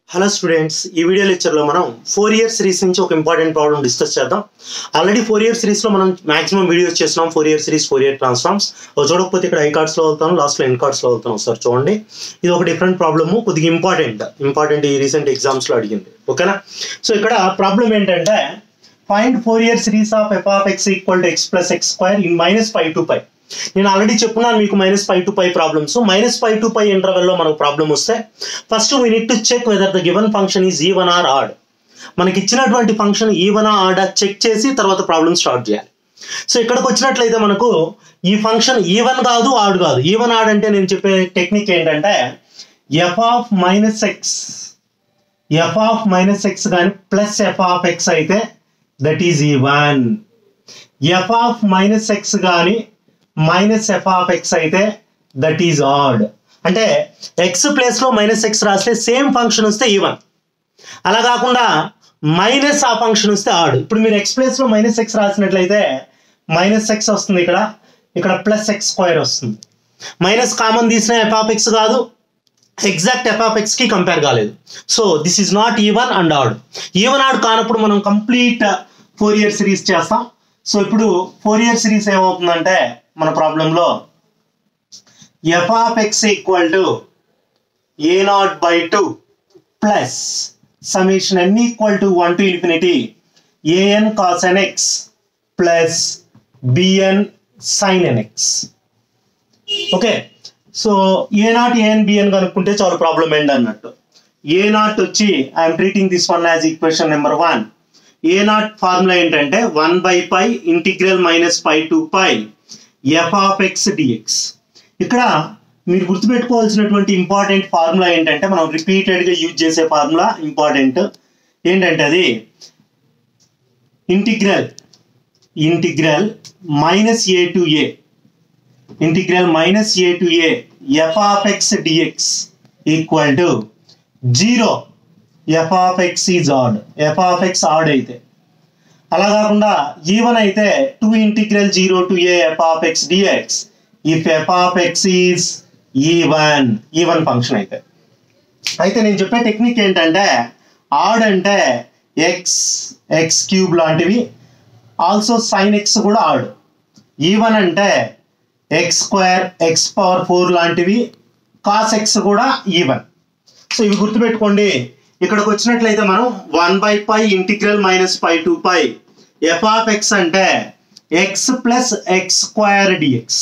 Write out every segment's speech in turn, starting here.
hello students ఈ video లెక్చర్లో మనం ఫోర్ ఇయర్ సిరీస్ నుంచి ఒక ఇంపార్టెంట్ ప్రాబ్లం డిస్కస్ చేద్దాం ఆల్రెడీ ఫోర్ ఇయర్ సిరీస్లో మనం మాక్సిమం వీడియోస్ చేస్తున్నాం Fourier series Fourier transforms చూడకపోతే ఇక్కడ ఐ కార్డ్స్లో వెళ్తాను లాస్ట్లో ఎన్ కార్డ్స్లో వెళ్తాను ఒకసారి చూడండి ఇది ఒక డిఫరెంట్ ప్రాబ్లము కొద్దిగా ఇంపార్టెంట్ ఇంపార్టెంట్ ఈ రీసెంట్ ఎగ్జామ్స్లో అడిగింది ఓకేనా సో ఇక్కడ ప్రాబ్లం ఏంటంటే find Fourier series of f of x equal to x plus x square in minus pi to pi నేను ఆల్రెడీ చెప్పున్నాను మీకు minus pi to pi problems minus pi to pi ఇంటర్వెల్లో మనకు problem వస్తే first we need to check whether the given function is even or odd మనకి ఇచ్చినటువంటి function even or cheque చేసి తర్వాత ప్రాబ్లం స్టార్ట్ చేయాలి సో ఇక్కడికి వచ్చినట్లయితే మనకు ఈ ఫంక్షన్ ఈవన్ కాదు ఆడ్ కాదు ఈవన్ ఆడ్ అంటే నేను చెప్పే టెక్నిక్ ఏంటంటే f of minus x f of minus x కానీ ప్లస్ ఎఫ్ ఆఫ్ ఎక్స్ అయితే that is even f of minus x కానీ మైనస్ ఎఫ్ ఆఫ్ ఎక్స్ అయితే దట్ ఈజ్ ఆడ్ అంటే ఎక్స్ ప్లేస్లో మైనస్ ఎక్స్ రాస్తే సేమ్ ఫంక్షన్ వస్తే even అలా కాకుండా మైనస్ ఆ ఫంక్షన్ వస్తే ఆడ్ ఇప్పుడు మీరు ఎక్స్ ప్లేస్లో మైనస్ ఎక్స్ రాసినట్లయితే మైనస్ ఎక్స్ వస్తుంది ఇక్కడ ఇక్కడ ప్లస్ ఎక్స్ స్క్వేర్ వస్తుంది మైనస్ కామన్ తీసిన ఎఫ్ ఆఫ్ ఎక్స్ కాదు ఎగ్జాక్ట్ ఎఫ్ ఆఫ్ ఎక్స్కి కంపేర్ కాలేదు so this is not even and odd even odd కానప్పుడు మనం కంప్లీట్ ఫోర్ ఇయర్ సిరీస్ చేస్తాం సో ఇప్పుడు ఫోర్ ఇయర్ సిరీస్ ఏమవుతుందంటే మన ప్రాబ్లంలో f of x equal to a naught by two plus summation n equal to one to infinity AN cos n x plus b n sine n x okay so a naught a n b n కనుక్కుంటే చాలా problem ఏంటి అన్నట్టు a naught వచ్చి I'm treating this one as equation number one a naught formula ఏంటంటే one by pi integral minus pi to pi f of x d x ఇక్కడ మీరు గుర్తుపెట్టుకోవాల్సినటువంటి important formula ఏంటంటే మనం రిపీటెడ్గా యూజ్ చేసే ఫార్ములా ఇంపార్టెంట్ ఏంటంటే అది integral integral minus a to a integral minus a to a f of x d x equal to zero f of x is odd f of x odd అయితే అలా కాకుండా even అయితే two integral zero to a f of x d x if f of x is even even function అయితే అయితే నేను చెప్పే technique ఏంటంటే odd అంటే ఎక్స్ ఎక్స్ క్యూబ్ లాంటివి ఆల్సో సైన్ ఎక్స్ కూడా ఆడ్ ఈవన్ అంటే x square x power four లాంటివి కాస్ ఎక్స్ కూడా ఈవన్ సో ఇవి గుర్తుపెట్టుకోండి ఇక్కడికి వచ్చినట్లయితే మనం one by pi integral minus pi to pi f of x అంటే x plus x square d x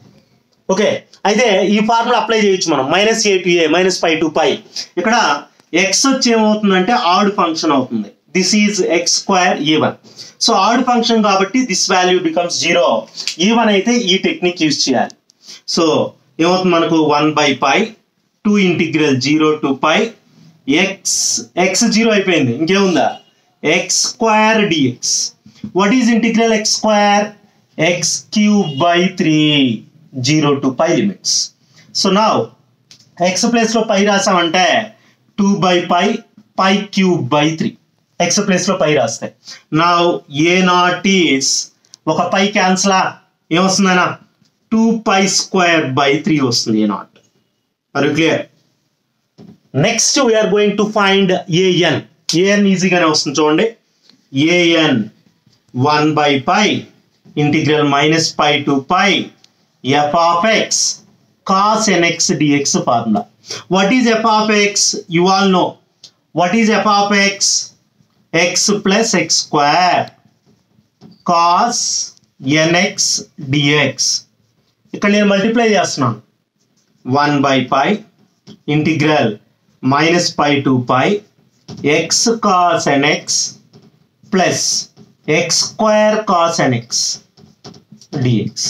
okay అయితే ఈ ఫార్ములా అప్లై చేయొచ్చు మనం minus a to a minus pi to pi ఇక్కడ ఎక్స్ వచ్చి ఏమవుతుందంటే ఆడ్ ఫంక్షన్ అవుతుంది this is x square even so odd function కాబట్టి this value becomes zero even అయితే ఈ టెక్నిక్ యూజ్ చేయాలి సో ఏమవుతుంది మనకు one by pi two integral zero to pi x x zero అయిపోయింది ఇంకేముందా x square d x what is integral x square x cube by three zero to pi limits so నా x ప్లేస్లో pi రాసామంటే two by pi pi cube by three x ప్లేస్లో pi రాస్తే నా a naught is ఒక pi క్యాన్సలా ఏమొస్తుందనా two pi square by three వస్తుంది ఏ not are clear next we are going to find a n a n ఈజీగానే వస్తుంది చూడండి a n one by pi integral minus pi to pi f of x cos n x d x formula what is f of x you all know what is f of x x plus x square cos n x d x ఇక్కడ నేను multiply చేస్తున్నాను one by pi integral minus pi to pi x cos n x plus x square cos n x d x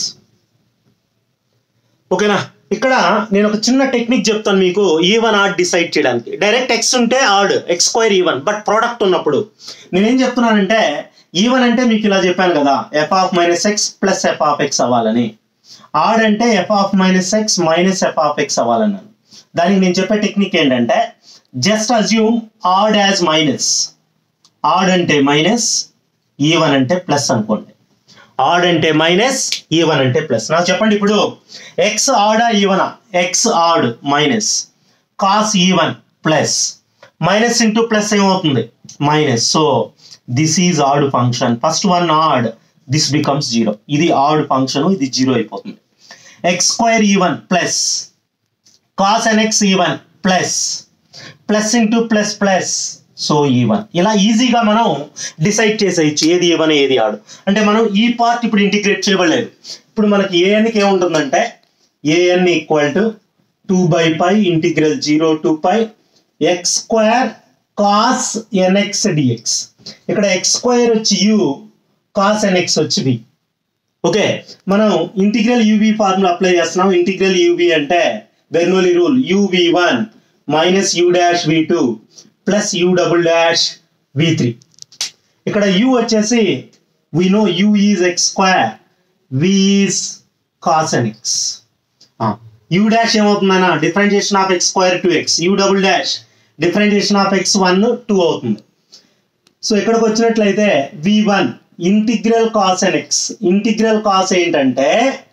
ఓకేనా ఇక్కడ నేను ఒక చిన్న technique చెప్తాను మీకు ఈవన్ ఆడ్ డిసైడ్ చేయడానికి డైరెక్ట్ ఎక్స్ ఉంటే odd x square even but product ఉన్నప్పుడు నేనేం చెప్తున్నానంటే ఈవన్ అంటే మీకు ఇలా చెప్పాను కదా f of minus x plus f of x అవ్వాలని ఆడ్ అంటే f of minus x minus f of x అవ్వాలని దానికి నేను చెప్పే టెక్నిక్ ఏంటంటే just assume odd as minus odd అంటే మైనస్ ఈవన్ అంటే ప్లస్ అనుకోండి ఆడ్ అంటే మైనస్ ఈవన్ అంటే ప్లస్ నాకు చెప్పండి ఇప్పుడు ఎక్స్ ఆడా ఈవనా x odd minus cos even plus minus into plus ఏమవుతుంది minus so this is odd function first one odd this becomes zero ఇది ఆడ్ ఫంక్షన్ ఇది జీరో అయిపోతుంది x square even plus cos n x even plus plus into plus plus so even ఇలా ఈజీగా మనం decide చేసేయచ్చు ఏది even ఏది ఆడు అంటే మనం ఈ పార్ట్ ఇప్పుడు ఇంటిగ్రేట్ చేయబడలేదు ఇప్పుడు మనకి ఏఎన్కి ఏముంటుందంటే a n equal to two by pi integral zero to pi x square cos n x d x ఇక్కడ ఎక్స్ స్క్వేర్ వచ్చి యు కాస్ ఎన్ఎక్స్ వచ్చి బి ఓకే మనం ఇంటిగ్రల్ యూవి ఫార్ములా అప్లై చేస్తున్నాం ఇంటిగ్రల్ యూవి అంటే Bernoulli rule u v one minus u dash v two plus u double dash v three ఇక్కడ u వచ్చేసి v now u is x square v is cos n x u dash ఏమవుతుందన్నా differentiation of x square two x u double dash differentiation of x one two అవుతుంది so ఇక్కడికి వచ్చినట్లయితే v one integral cos n x integral cos ఏంటంటే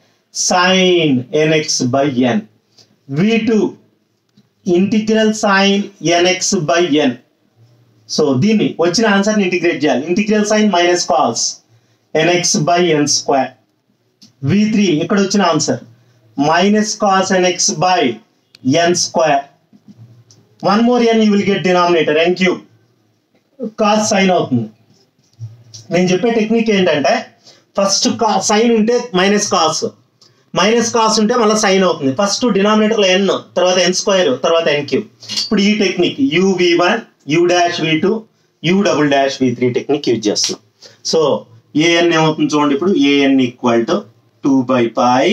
sine n x by n v two integral sine n x by n so దీన్ని వచ్చిన ఆన్సర్ని integrate చేయాలి integral sine minus cos n x by n square v three ఇక్కడ వచ్చిన answer minus cos n x by n square one more n you will get denominator N cube cos sine అవుతుంది నేను చెప్పే technique ఏంటంటే ఫస్ట్ కా sign ఉంటే minus cos minus cos ఉంటే మళ్ళీ సైన్ అవుతుంది ఫస్ట్ డినామినేటర్లో ఎన్ తర్వాత ఎన్ స్క్వేర్ తర్వాత ఎన్ క్యూబ్ ఇప్పుడు ఈ technique u v one u dash v two u double dash v three technique use చేస్తున్నాం సో ఏఎన్ ఏమవుతుంది చూడండి ఇప్పుడు a n equal to two by pi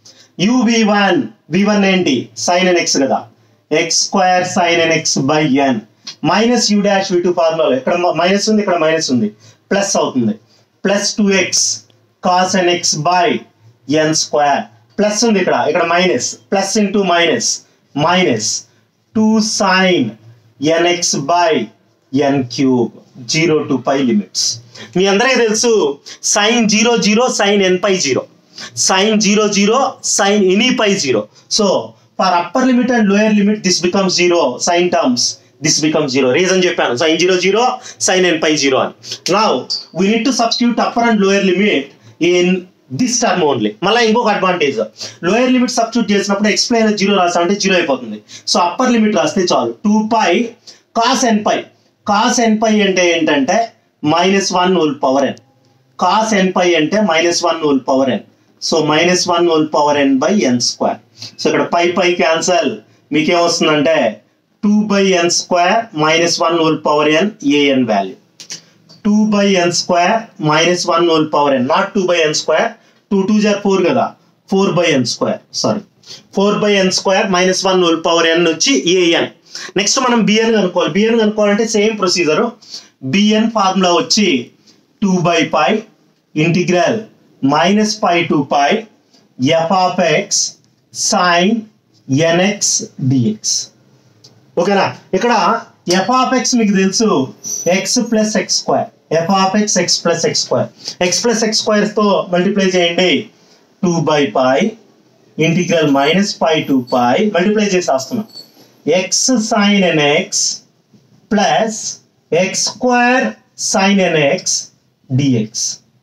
u v one v one ఏంటి sine n x కదా x square sine n x by n minus u dash v two formula ఇక్కడ minus ఉంది ఇక్కడ minus ఉంది plus అవుతుంది plus two x cos n x by n square plus ఉంది ఇక్కడ ఇక్కడ minus plus into minus minus two sine n x by n cube zero to pi limits మీ అందరికీ తెలుసు sine zero zero sine n pi zero sine zero zero sine n pi zero so for upper limit and lower limit this become zero sine terms this become zero reason చెప్పాను sine zero zero sine n pi zero అని నా we need to substitute upper and lower limit in this term only మళ్ళీ ఇంకొక advantage lower limit substitute చేసినప్పుడు ఎక్స్ప్లెయిన్ zero రాసామంటే zero అయిపోతుంది so upper limit రాస్తే చాలు two pi cos n pi cos n pi అంటే ఏంటంటే minus one whole power n cos n pi అంటే minus one whole power n so minus one whole power n by n square so ఇక్కడ pi pi cancel మీకేమొస్తుందంటే two by n square minus one whole power N AN value two by n square minus one whole power n not two by n square two two are four కదా four by n square sorry four by n square minus one whole power n వచ్చి a n next మనం b n కనుక్కోవాలి b n కనుక్కోవాలంటే same procedure b n formula వచ్చి two by pi integral minus pi to pi f of x sine n x d x ఓకేనా ఇక్కడ f of x మీకు తెలుసు X plus x square f of x x plus x square x plus x square తో multiply చేయండి two by pi integral minus pi to pi multiply చేసి వస్తున్నాం x sine n x plus x square sine n x d x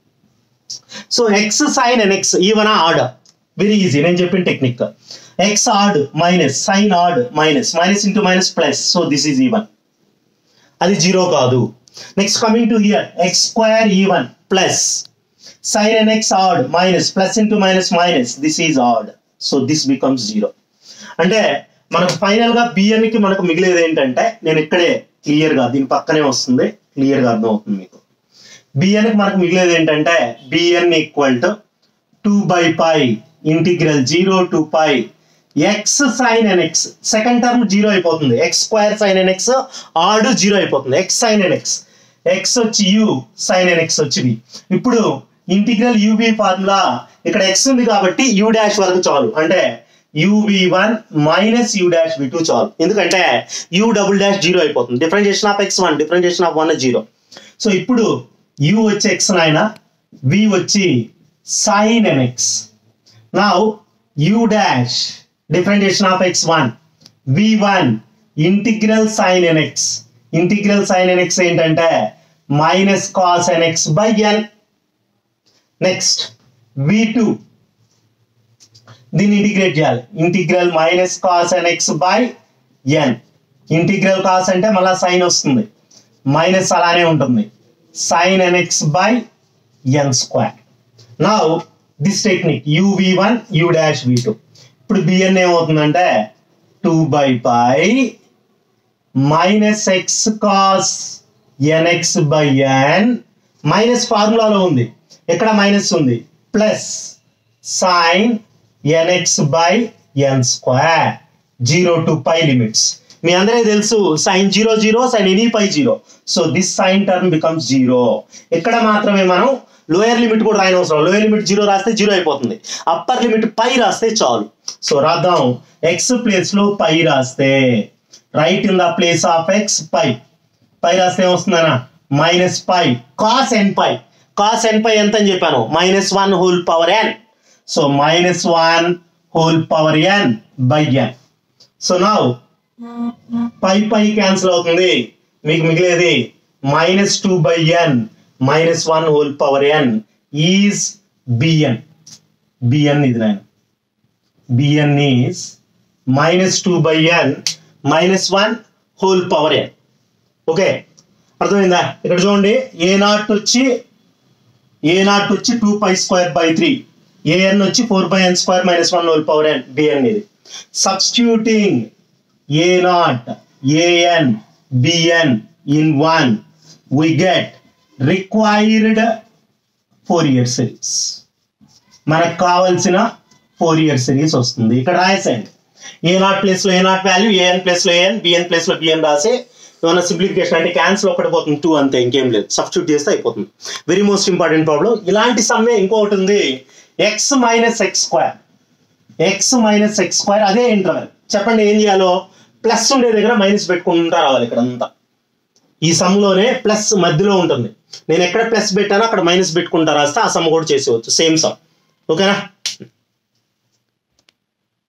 so x sine n x even order very easy నేను చెప్పిన technique x odd minus sine odd minus minus into minus plus so this is even అది zero కాదు next coming to here x square even plus sine n x odd minus plus into minus minus this is odd so this becomes zero అంటే మనకు final గా B N కి మనకు మిగిలేది ఏంటంటే నేను ఇక్కడే క్లియర్ గా దీని పక్కనే వస్తుంది క్లియర్ గా అర్థం అవుతుంది మీకు బిఎన్ కి మనకు మిగిలేది ఏంటంటే b n equal to two by pi integral zero to pi x sine n x second term zero అయిపోతుంది x square sine n x odd zero అయిపోతుంది x sine n x x వచ్చి యు సైన్ ఎన్ ఎక్స్ వచ్చి v ఇప్పుడు integral u v formula ఇక్కడ x ఉంది కాబట్టి u dash వరకు చాలు అంటే u v one minus u dash v two చాలు ఎందుకంటే యూ డబుల్ డాష్ జీరో అయిపోతుంది differentiation of x one differentiation of one zero so ఇప్పుడు యూ వచ్చి ఎక్స్ నాయన వి వచ్చి sine n x now u dash differentiation of x1 v1 integral sine n x integral sine n x ఏంటంటే minus cos n x by n next v two దీన్ని integrate చేయాలి integral minus cos n x by n integral cos అంటే మళ్ళీ sine వస్తుంది minus అలానే ఉంటుంది sine n x by n square now this technique u v one u dash v two ఇప్పుడు b n ఏమవుతుందంటే two by pi minus x cos n x by n minus ఫార్ములాలో ఉంది ఎక్కడ మైనస్ ఉంది plus sine n x by n square zero to pi limits మీ అందరికీ తెలుసు sine zero zero sine n pi zero so this sine term becomes zero ఇక్కడ మాత్రమే మనం లోయర్ లిమిట్ కూడా రాయని అవసరం లోయర్ లిమిట్ జీరో రాస్తే జీరో అయిపోతుంది అప్పర్ లిమిట్ పై రాస్తే చాలు సో రాద్దాం ఎక్స్ ప్లేస్ లో పై రాస్తే right in the place of x pi pi రాస్తే ఏమొస్తుందనా minus pi cos n pi cos n pi ఎంత అని చెప్పాను minus one whole power n so minus one whole power n by n so now pi pi cancel అవుతుంది మీకు మిగిలేది minus two by n minus one whole power n is b n b n ఇది నేను b n is minus two by n minus one whole power n okay అర్థమైందా ఇక్కడ చూడండి a naught వచ్చి a naught వచ్చి two pi square by three a n వచ్చి four by n square minus one whole power n b n ఇది substituting a naught a n b n in one we get required Fourier series మనకు కావలసిన four Fourier series వస్తుంది ఇక్కడ రాసేయండి ఏ naught place లో a naught value a n place లో a n b n place లో b n రాసి ఏమైనా సింప్లిఫికేషన్ అంటే క్యాన్సిల్ ఒకటి పోతుంది టూ అంతే ఇంకేం లేదు సబ్స్టిట్యూట్ చేస్తే అయిపోతుంది వెరీ మోస్ట్ ఇంపార్టెంట్ ప్రాబ్లం ఇలాంటి సమ్మే ఇంకొకటి ఉంది x minus x square x minus x square అదే ఇంటర్వెల్ చెప్పండి ఏం చేయాలో ప్లస్ ఉండే దగ్గర మైనస్ పెట్టుకుంటా రావాలి ఇక్కడ అంతా ఈ సమ్ లోనే ప్లస్ మధ్యలో ఉంటుంది నేను ఎక్కడ ప్లస్ పెట్టానో అక్కడ మైనస్ పెట్టుకుంటా రాస్తే ఆ సమ్ కూడా చేసేవచ్చు సేమ్ సమ్ ఓకేనా